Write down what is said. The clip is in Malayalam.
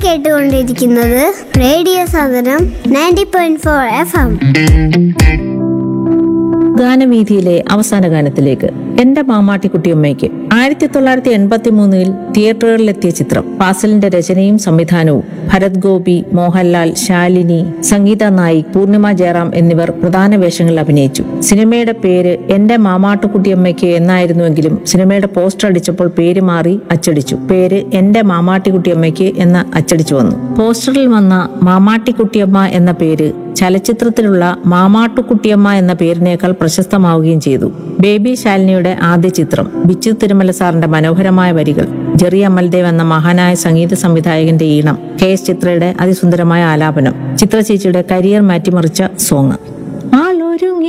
കേട്ടുകൊണ്ടിരിക്കുന്നത് റേഡിയോ സാധനം ninety point four F M ഗാനവീഥിയിലെ അവസാന ഗാനത്തിലേക്ക് എന്റെ മാമാട്ടിക്കുട്ടിയമ്മയ്ക്ക് ആയിരത്തി തൊള്ളായിരത്തി എൺപത്തി മൂന്നിൽ തിയേറ്ററുകളിലെത്തിയ ചിത്രം ഫാസിലിന്റെ രചനയും സംവിധാനവും ഭരത് ഗോപി മോഹൻലാൽ ശാലിനി സംഗീത നായിക് പൂർണിമ ജയറാം എന്നിവർ പ്രധാന വേഷങ്ങളിൽ അഭിനയിച്ചു സിനിമയുടെ പേര് എന്റെ മാമാട്ടുകുട്ടിയമ്മയ്ക്ക് എന്നായിരുന്നുവെങ്കിലും സിനിമയുടെ പോസ്റ്റർ അടിച്ചപ്പോൾ പേര് മാറി അച്ചടിച്ചു പേര് എന്റെ മാമാട്ടിക്കുട്ടിയമ്മയ്ക്ക് എന്ന് അച്ചടിച്ചു വന്നു പോസ്റ്ററിൽ വന്ന മാമാട്ടിക്കുട്ടിയമ്മ എന്ന പേര് ചലച്ചിത്രത്തിലുള്ള മാമാട്ടുകുട്ടിയമ്മ എന്ന പേരിനേക്കാൾ പ്രശസ്തമാവുകയും ചെയ്തു ബേബി ശാലിനിയുടെ ആദ്യ ചിത്രം ബിച്ചു തിരുമല സാറിന്റെ മനോഹരമായ വരികൾ ജെറി അമൽദേവ് എന്ന മഹാനായ സംഗീത സംവിധായകന്റെ ഈണം കെ എസ് ചിത്രയുടെ അതിസുന്ദരമായ ആലാപനം ചിത്ര ചേച്ചിയുടെ കരിയർ മാറ്റിമറിച്ച സോങ്